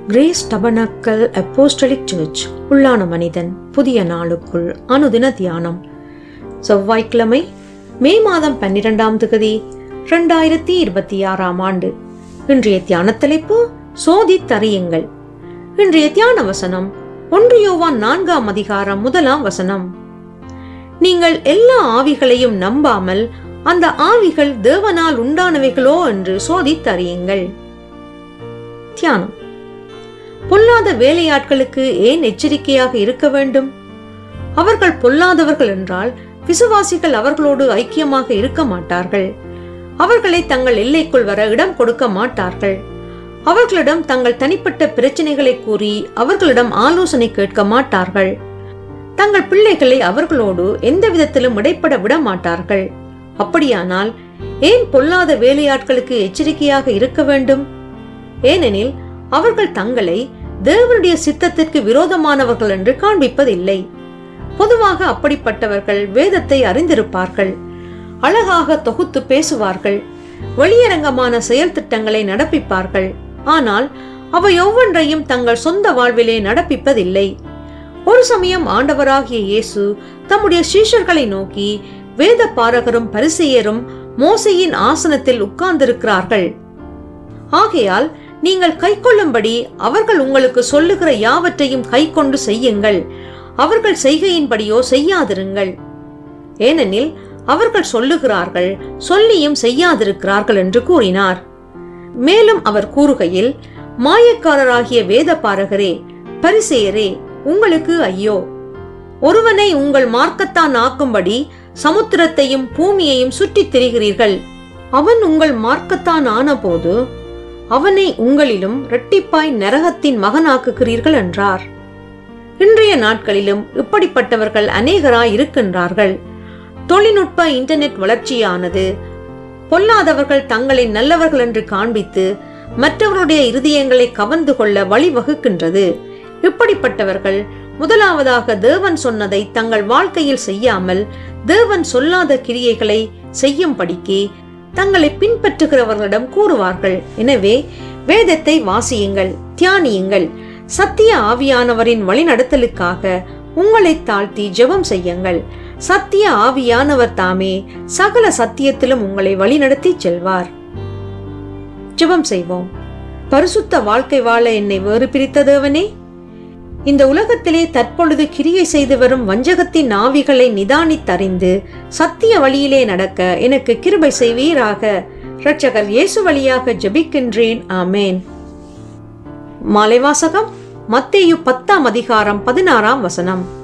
grace tabernacle apostolic search உள்ளான மனிதன் புதிய நாளுக்குள் அனுதின தியானம் செவ்வாய்க்கிழமை மே மாதம் பன்னிரெண்டாம் திகதி இரண்டாயிரத்தி இருபத்தி ஆறாம் ஆண்டு இன்றைய தியான தலைப்பு சோதித்தறியுங்கள் இன்றைய தியான வசனம் ஒன்று யோவான் நான்காம் அதிகாரம் முதலாம் வசனம் நீங்கள் எல்லா ஆவிகளையும் நம்பாமல் அந்த ஆவிகள் தேவனால் உண்டானவைகளோ என்று சோதித்தறியுங்கள் தியானம் பொல்லாத வேலையாட்களுக்கு ஏன் எச்சரிக்கையாக இருக்க வேண்டும் அவர்கள் பொல்லாதவர்கள் என்றால் விசுவாசிகள் அவர்களோடு ஐக்கியமாக இருக்க மாட்டார்கள் அவர்களை தங்கள் எல்லைக்குள் வர இடம் கொடுக்க மாட்டார்கள் அவர்களிடம் தங்கள் தனிப்பட்ட பிரச்சனைகளை கூறி அவர்களிடம் ஆலோசனை கேட்க மாட்டார்கள் தங்கள் பிள்ளைகளை அவர்களோடு எந்த விதத்திலும் இடைப்பட விட மாட்டார்கள் அப்படியானால் ஏன் பொல்லாத வேலையாட்களுக்கு எச்சரிக்கையாக இருக்க வேண்டும் ஏனெனில் அவர்கள் தங்களை தேவனுடைய சித்தத்திற்கு விரோதமானவர்கள் என்று காண்பிப்பதில்லை பொதுவாக அப்படிப்பட்டவர்கள் வேதத்தை அறிந்திருப்பார்கள் அழகாக தொகுத்து பேசுவார்கள் வெளியரங்கமான செயல் திட்டங்களை நடப்பிப்பார்கள் ஆனால் அவை ஒவ்வொன்றையும் தங்கள் சொந்த வாழ்விலே நடப்பிப்பதில்லை ஒரு சமயம் ஆண்டவராகிய இயேசு தம்முடைய சீஷர்களை நோக்கி வேத பாரகரும் பரிசெயரும் மோசையின் ஆசனத்தில் உட்கார்ந்திருக்கிறார்கள் ஆகையால் நீங்கள் கைக்கொள்ளும்படி அவர்கள் உங்களுக்கு சொல்லுகிற யாவற்றையும் கைக்கொண்டு செய்யுங்கள் அவர்கள் செய்கையின்படியோ செய்யாதிருங்கள் ஏனெனில் அவர்கள் சொல்லுகிறார்கள் சொல்லியும் செய்யாதிருக்கிறார்கள் என்று கூறினார் மேலும் அவர் கூறுகையில் மாயக்காரராகிய வேத பாரகரே பரிசேயரே உங்களுக்கு ஐயோ ஒருவனை உங்கள் மார்க்கத்தான் ஆக்கும்படி சமுத்திரத்தையும் பூமியையும் சுற்றித் திரிகிறீர்கள் அவன் உங்கள் மார்க்கத்தான் ஆனபோது அவனை உங்களிலும் இரட்டிப்பாய் நரகத்தின் மகனாக்குகிறீர்கள் என்றார் இன்றைய நாட்களிலும் இப்படிப்பட்டவர்கள் அநேகராய் இருக்கின்றார்கள் தொழில்நுட்ப இன்டர்நெட் வளர்ச்சியானது பொல்லாதவர்கள் தங்களை நல்லவர்கள் என்று காண்பித்து மற்றவருடைய இருதயங்களை கவர்ந்து கொள்ள வழிவகுக்கின்றது இப்படிப்பட்டவர்கள் முதலாவதாக தேவன் சொன்னதை தங்கள் வாழ்க்கையில் செய்யாமல் தேவன் சொல்லாத கிரியைகளை செய்யும்படிக்கு தங்களை பின்பற்றுகிறவர்களிடம் கூறுவார்கள் எனவே வேதத்தை வாசியுங்கள் தியானியுங்கள் சத்திய ஆவியானவரின் வழிநடத்தலுக்காக உங்களை தாழ்த்தி ஜெபம் செய்யுங்கள் சத்திய ஆவியானவர் தாமே சகல சத்தியத்திலும் உங்களை வழிநடத்தி செல்வார் ஜெபம் செய்வோம் பரிசுத்த வாழ்க்கை வாழ என்னை வேறு பிரித்த தேவனே இந்த உலகத்திலே தற்பொழுது கிரியை செய்து வரும் வஞ்சகத்தின் ஆவிகளை நிதானித்தறிந்து சத்திய வழியிலே நடக்க எனக்கு கிருபை செய்வீராக இரட்சகர் இயேசு வழியாக ஜெபிக்கின்றேன் ஆமேன் மாலைவாசகம் மத்தேயு பத்தாம் அதிகாரம் பதினாறாம் வசனம்